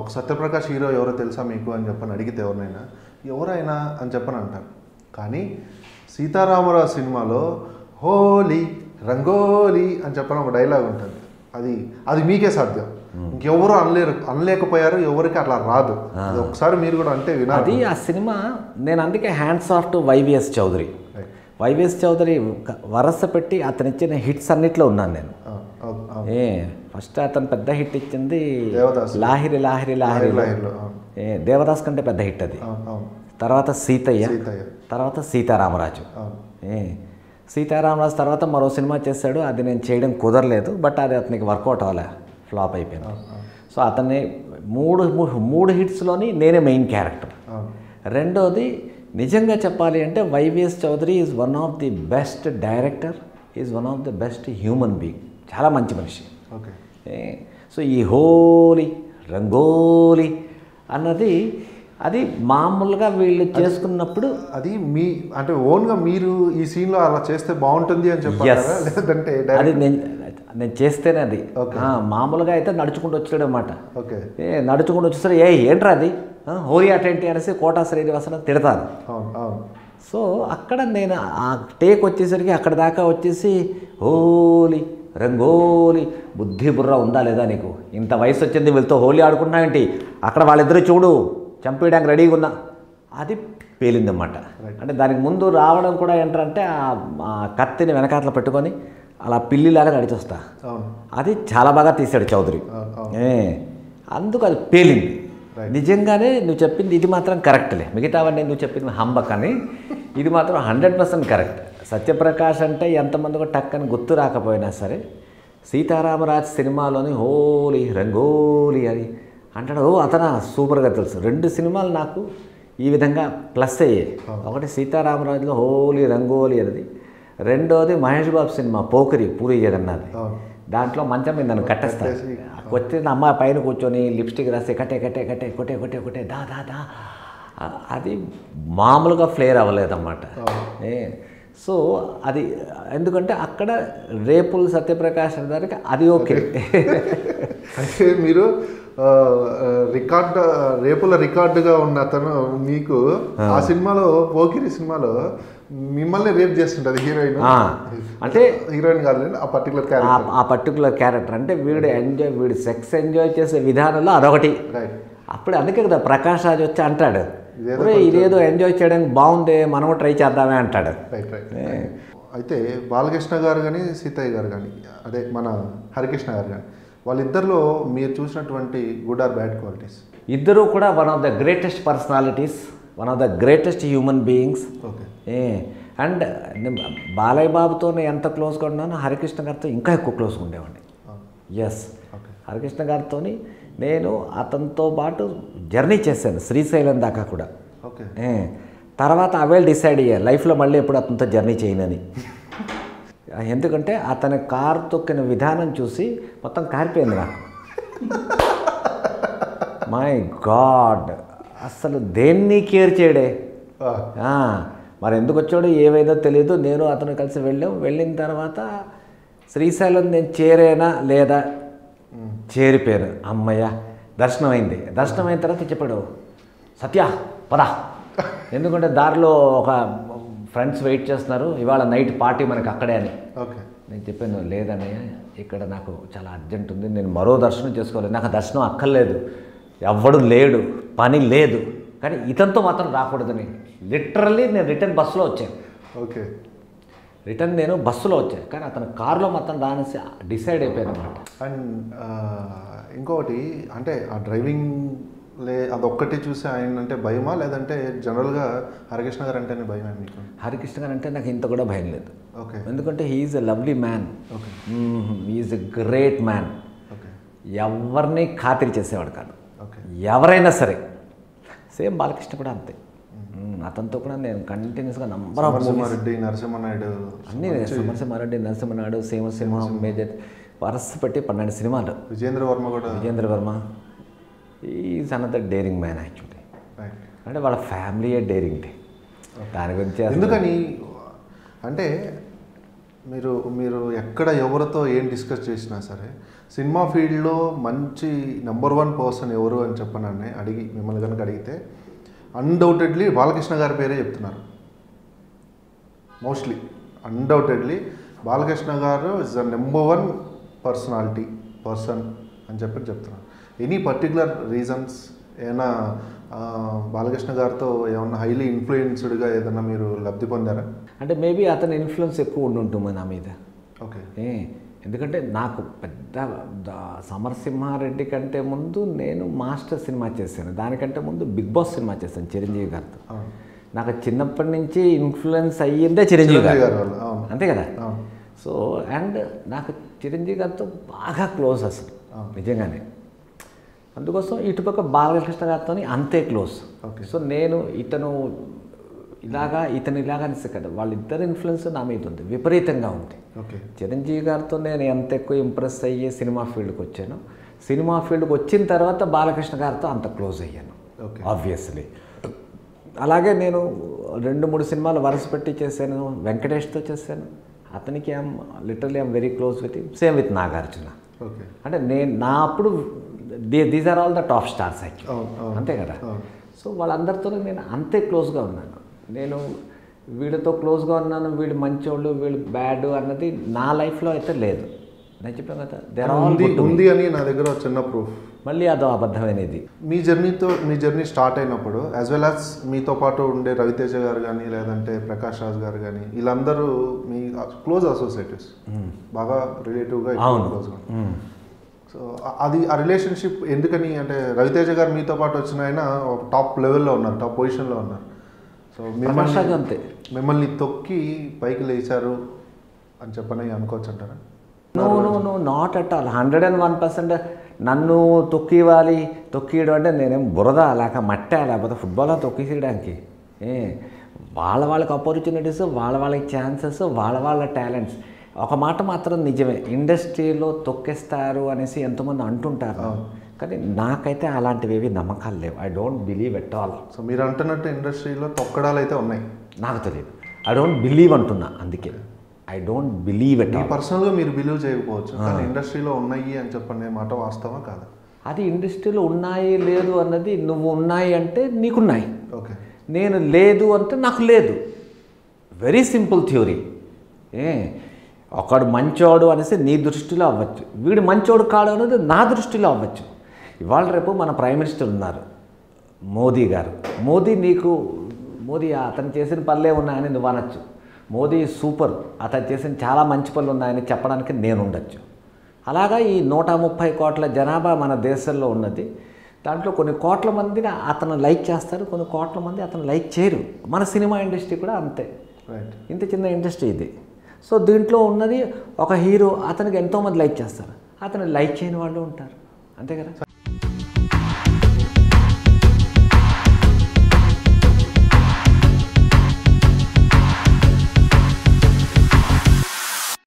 ఒక సత్యప్రకాష్ హీరో ఎవరో తెలుసా మీకు అని చెప్పని అడిగితే ఎవరినైనా ఎవరైనా అని చెప్పని అంటారు కానీ సీతారామరావు సినిమాలో హోలీ రంగోలీ అని చెప్పని ఒక డైలాగ్ ఉంటుంది అది అది మీకే సాధ్యం ఇంకెవరు అనలేరు అనలేకపోయారు ఎవరికి అట్లా రాదు అది ఒకసారి మీరు కూడా అంటే వినాలి అది ఆ సినిమా నేను అందుకే hands off to YVS Chowdary Right. YVS Chowdary క- వరస పెట్టి అతను ఇచ్చిన హిట్స్ అన్నిట్లో ఉన్నాను నేను ఆ, అవును, అవును. ఏ ఫస్ట్ అతను పెద్ద హిట్ ఇచ్చింది దేవదాసు. లాహిరి లాహిరి లాహిరి లాహిరిలో, అవును. ఏ దేవదాస్ కంటే పెద్ద హిట్ అది అవును, అవును. తర్వాత సీతయ్య సీతయ్య తర్వాత సీతారామరాజు అవును ఏ సీతారామరాజు తర్వాత మరో సినిమా చేశాడు అది నేను చేయడం కుదరలేదు బట్ అది అతనికి వర్కౌట్ అవ్వలే ఫ్లాప్ అయిపోయింది సో అతన్ని మూడు మూ- మూడు హిట్స్లోని నేనే మెయిన్ క్యారెక్టర్ అవును రెండోది నిజంగా చెప్పాలి అంటే YVS Chowdary is one of the best director is one of the best human being చాలా మంచి మనిషి ఓకే ఏ, సో ఈ హోలీ రంగోలీ అన్నది అది మామూలుగా వీళ్ళు చేసుకున్నప్పుడు అది మీ అంటే ఓన్గా మీరు ఈ సీన్లో అలా చేస్తే బాగుంటుంది అని చెప్పారా లేదంటే అది డైరెక్ట్ నేను నేను చేస్తేనే అది Okay. ఆ, మామూలుగా అయితే నడుచుకుంటూ వచ్చాడు అనమాట ఓకే ఏ నడుచుకుంటూ వచ్చేసరి ఏ ఏంట్రా అది ఆ, హోలీ అటేంటి అనేసి కోటా శ్రీనివాసన తిడతాను అవును అవును సో అక్కడ నేను ఆ టేక్ వచ్చేసరికి అక్కడ దాకా వచ్చేసి హోలీ రంగోలి బుద్ధి బుర్ర ఉందా లేదా నీకు ఇంత వయసు వచ్చింది వీళ్ళతో హోలీ ఆడుకున్నావేంటి అక్కడ వాళ్ళిద్దరు చూడు చంపేయడానికి రెడీగా ఉన్నా అది పేలిందన్నమాట అంటే దానికి ముందు రావడం కూడా ఏంటంటే ఆ- ఆ కత్తిని వెనకాతల పెట్టుకొని అలా పిల్లిలాగా నడిచొస్తా అవును అది చాలా బాగా తీశాడు చౌదరి అవును అవును ఏ అందుకు అది పేలింది నిజంగానే నువ్వు చెప్పింది ఇది మాత్రం కరెక్ట్లే మిగతావన్నీ నువ్వు చెప్పింది హంబక్ అని ఇది మాత్రం హండ్రెడ్ పర్సెంట్ కరెక్ట్ సత్యప్రకాష్ అంటే ఎంతమందికో టక్కని గుర్తు రాకపోయినా సరే సీతారామరాజ్ సినిమాలోని హోలీ రంగోలీ అని అంటాడు ఓ అతను సూపర్గా తెలుసు రెండు సినిమాలు నాకు ఈ విధంగా ప్లస్ అయ్యాయి ఒకటి సీతారామరాజులో హోలీ రంగోలీ అనేది రెండోది మహేష్ బాబు సినిమా పోకరి పూరి జగన్నాథ్ అవును దాంట్లో మంచం మీద నన్ను కట్టేస్తాను కట్టేసి, వచ్చిన అమ్మాయి పైన కూర్చొని లిప్స్టిక్ రాసి కట్టే కట్టే కట్టే కొట్టే కొట్టే కొట్టే దా దా దా ఆ, అది మామూలుగా ఫ్లేర్ అవ్వలేదన్నమాట ఏ సో అది ఎందుకంటే అక్కడ రేపుల్ సత్యప్రకాష్ గారికి అది ఓకే అయితే మీరు ఆ, ఆ, రికార్డ్ రేపుల రికార్డుగా ఉన్న అతను మీకు ఆ సినిమాలో పోకిరి సినిమాలో మిమ్మల్ని రేప్ చేస్తుంటది హీరోయిన్ ఆ, అంటే హీరోయిన్ కాదు ఆ పర్టికులర్ ఆ- క్యారెక్టర్ ఆ పర్టికులర్ క్యారెక్టర్ అంటే వీడు ఎంజాయ్ వీడు సెక్స్ ఎంజాయ్ చేసే విధానంలో అదొకటి రైట్ అప్పుడు అందుకే కదా ప్రకాష్ రాజ్ వచ్చి అంటాడు ఇదేదో "ఒరేయ్, ఇదేదో ఎంజాయ్ చేయడానికి బాగుంది మనము ట్రై చేద్దామే అంటాడు రైట్ రైట్ అయితే బాలకృష్ణ గారు కానీ సీతయ్య గారు కానీ అదే మన హరికృష్ణ గారు కానీ వాళ్ళిద్దరిలో మీరు చూసినటువంటి గుడ్ ఆర్ బ్యాడ్ క్వాలిటీస్ ఇద్దరూ కూడా one of the greatest personalities one of the greatest human beings okay a and Balayya బాబుతో నేను ఎంత క్లోజ్గా ఉన్నానో హరికృష్ణ గారితో ఇంకా ఎక్కువ క్లోజ్గా ఉండేవాడిని ఎస్ ఓకే హరికృష్ణ గారితో నేను అతనితో పాటు జర్నీ చేశాను శ్రీశైలం దాకా కూడా ఓకే ఏ, తర్వాత అవే డిసైడ్ అయ్యా లైఫ్లో మళ్ళీ ఎప్పుడు అతనితో జర్నీ చేయనని ఎందుకంటే అతని కారు తొక్కిన విధానం చూసి మొత్తం కారిపోయింది నాకు మై గాడ్ అసలు దేన్ని కేర్ చేయడే ఆ, మరి ఎందుకు వచ్చాడో ఏవైందో తెలియదు నేను అతను కలిసి వెళ్ళాం వెళ్ళిన తర్వాత శ్రీశైలం నేను చేరేనా లేదా చేరిపోయాను అమ్మయ్య దర్శనం అయింది దర్శనం అయిన తర్వాత చెప్పాడు సత్య పద ఎందుకంటే దారిలో ఒక ఫ్రెండ్స్ వెయిట్ చేస్తున్నారు ఇవాళ నైట్ పార్టీ మనకి అక్కడే అని ఓకే నేను చెప్పాను లేదన్నయ్య ఇక్కడ నాకు చాలా అర్జెంట్ ఉంది నేను మరో దర్శనం చేసుకోవాలి నాకు ఆ దర్శనం అక్కర్లేదు ఎవ్వడు లేడు పని లేదు కానీ ఇతనితో మాత్రం రాకూడదని లిటరల్లీ నేను రిటర్న్ బస్సులో వచ్చాను ఓకే రిటర్న్ నేను బస్సులో వచ్చాను కానీ అతను కారులో మొత్తం రానేసి డిసైడ్ అయిపోయాను అనమాట అండ్ ఇంకొకటి అంటే ఆ డ్రైవింగ్ లే అదొక్కటి చూసి ఆయన అంటే భయమా లేదంటే జనరల్గా హరికృష్ణ గారు అంటేనే భయమా మీకు హరికృష్ణ గారు అంటే నాకు ఇంత కూడా భయం లేదు ఓకే ఎందుకంటే he's a lovely man okay is a great man okay ఎవరిని ఖాతిరి చేసేవాడు కాదు ఓకే ఎవరైనా సరే సేమ్ బాలకృష్ణ కూడా అంతే మ్మ్. అతనితో కూడా నేను కంటిన్యూస్గా number of movies Narasimha Reddy Narasimha Naidu అన్నీ నరసింహారెడ్డి నరసింహనాయుడు సీమసింహం మేజర్ వరస పెట్టి పన్నెండు సినిమాలు విజేంద్ర వర్మ కూడా Vijendra Varma is another daring man actually right అంటే వాళ్ళ ఫ్యామిలీయే డేరింగ్ డే దాని గురించి అసలు- ఎందుకని అంటే మీరు మీరు ఎక్కడ ఎవరితో ఏం డిస్కస్ చేసినా సరే సినిమా ఫీల్డ్లో మంచి నెంబర్ వన్ పర్సన్ ఎవరు అని చెప్పనని అడిగి మిమ్మల్ని కనుక అడిగితే అన్డౌటెడ్లీ బాలకృష్ణ గారి పేరే చెప్తున్నారు మోస్ట్లీ అన్డౌటెడ్లీ బాలకృష్ణ గారు is the number one personality person అని చెప్పి చెప్తున్నారు ఎనీ పర్టికులర్ రీజన్స్ ఏమైనా ఆ, బాలకృష్ణ గారితో ఏమన్నా హైలీ ఇన్ఫ్లుయెన్స్డ్గా ఏదైనా మీరు లబ్ధి పొందారా అంటే మేబీ అతని ఇన్ఫ్లుయెన్స్ ఎక్కువ ఉండి ఉంటుంది నా మీద ఓకే ఏ ఎందుకంటే నాకు పెద్ద ద- సమరసింహారెడ్డి కంటే ముందు నేను మాస్టర్ సినిమా చేశాను దానికంటే ముందు బిగ్ బాస్ సినిమా చేశాను చిరంజీవి గారితో అవును నాకు చిన్నప్పటి నుంచి ఇన్ఫ్లుయెన్స్ అయ్యిందే చిరంజీవి చిరంజీవి గారు గారి వల్ల అవును అంతే కదా అవును సో అండ్ నాకు చిరంజీవి గారితో బాగా క్లోజ్ అసలు అవును. నిజంగానే అందుకోసం ఇటుపక్క బాలకృష్ణ గారితో అంతే క్లోజ్ Okay. సో నేను ఇతను ఇలాగా ఇతను ఇలాగా అనేసి కదా వాళ్ళిద్దరి ఇన్ఫ్లుయెన్స్ నా మీద ఉంది విపరీతంగా ఉంది ఓకే చిరంజీవి గారితో నేను ఎంత ఎక్కువ ఇంప్రెస్ అయ్యి సినిమా ఫీల్డ్కి వచ్చాను సినిమా ఫీల్డ్కి వచ్చిన తర్వాత బాలకృష్ణ గారితో అంత క్లోజ్ అయ్యాను ఓకే ఆబ్వియస్లీ అలాగే నేను రెండు మూడు సినిమాలు వరుస పెట్టి చేశాను వెంకటేష్తో చేశాను అతనికి I'm literally I'm very close with same with Nagarjuna okay అంటే నేను నా అప్పుడు these are all the top stars actual అవును అవును అంతే కదా అవును సో వాళ్ళందరితో నేను అంతే క్లోజ్గా ఉన్నాను నేను వీళ్ళతో క్లోజ్గా ఉన్నాను వీళ్ళు మంచోళ్ళు వీళ్ళు బ్యాడ్ అన్నది నా లైఫ్లో అయితే లేదు నేను చెప్పాను కదా దేర్ ఆల్ ఉంది ఉంది అని నా దగ్గర ఒక చిన్న ప్రూఫ్ మళ్ళీ అదో అబద్ధమైనది మీ జర్నీతో మీ జర్నీ స్టార్ట్ అయినప్పుడు యాజ్ వెల్ యాజ్ మీతో పాటు ఉండే రవితేజ గారు కానీ లేదంటే ప్రకాష్ రాజ్ గారు కానీ వీళ్ళందరూ మీ క్లోజ్ అసోసియేటివ్స్ బాగా రిలేటివ్గా అవును. క్లోజ్గా మ్మ్. సో అది ఆ రిలేషన్షిప్ ఎందుకని అంటే రవితేజ గారు మీతో పాటు వచ్చిన ఆయన ఒక టాప్ లెవెల్లో ఉన్నారు టాప్ పొజిషన్లో ఉన్నారు సో ప్రకాష్ రాజ్ మిమ్మల్ని అంతే మిమ్మల్ని తొక్కి పైకి లేచారు అని చెప్పని అనుకోవచ్చు అంటారా no no no not at all hundred and one percent నన్ను తొక్కివ్వాలి తొక్కియడం అంటే నేనేం బురద లేక మట్ట లేకపోతే ఫుట్బాల్ తొక్కిసేయడానికి ఏ వాళ్ళ వాళ్ళకి ఆపర్చునిటీస్ వాళ్ళ వాళ్ళకి ఛాన్సెస్ వాళ్ళ వాళ్ళ టాలెంట్స్ ఒక మాట మాత్రం నిజమే ఇండస్ట్రీలో తొక్కేస్తారు అనేసి ఎంతోమంది అంటుంటారు కానీ నాకైతే అలాంటివి ఏవి నమ్మకాలు లేవు I don't believe at all so మీరు అంటున్నట్టు ఇండస్ట్రీలో తొక్కడాలు అయితే ఉన్నాయి నాకు తెలియదు ఐ డోంట్ బిలీవ్ అంటున్నా అందుకే ఐ డోంట్ బిలీవ్ ఎట్ మీ ఆల్ పర్సనల్గా మీరు బిలీవ్ చేయకపోవచ్చు కానీ ఇండస్ట్రీలో ఉన్నాయి అని చెప్పనే మాట వాస్తవా కాదా అది ఇండస్ట్రీలో ఉన్నాయి లేదు అన్నది నువ్వు ఉన్నాయి అంటే నీకున్నాయి ఓకే నేను లేదు అంటే నాకు లేదు వెరీ సింపుల్ థ్యూరీ ఏ ఒకడు మంచోడు అనేసి నీ దృష్టిలో అవ్వచ్చు వీడు మంచోడు కాడు అనేది నా దృష్టిలో అవ్వచ్చు ఇవాళ రేపు మన ప్రైమ్ మినిస్టర్ ఉన్నారు మోదీ గారు మోదీ నీకు మోదీ అతను చేసిన పనులే ఉన్నాయని నువ్వు అనొచ్చు మోదీ సూపర్ అతను చేసిన చాలా మంచి పనులు ఉన్నాయని చెప్పడానికి నేను ఉండొచ్చు అలాగా ఈ నూట ముప్పై కోట్ల జనాభా మన దేశంలో ఉన్నది దాంట్లో కొన్ని కోట్ల మందిని అతను లైక్ చేస్తారు కొన్ని కోట్ల మంది అతను లైక్ చేయరు మన సినిమా ఇండస్ట్రీ కూడా అంతే రైట్ ఇంత చిన్న ఇండస్ట్రీ ఇది సో దీంట్లో ఉన్నది ఒక హీరో అతనికి ఎంతోమంది లైక్ చేస్తారు అతను లైక్ చేయని వాళ్ళు ఉంటారు అంతే కదా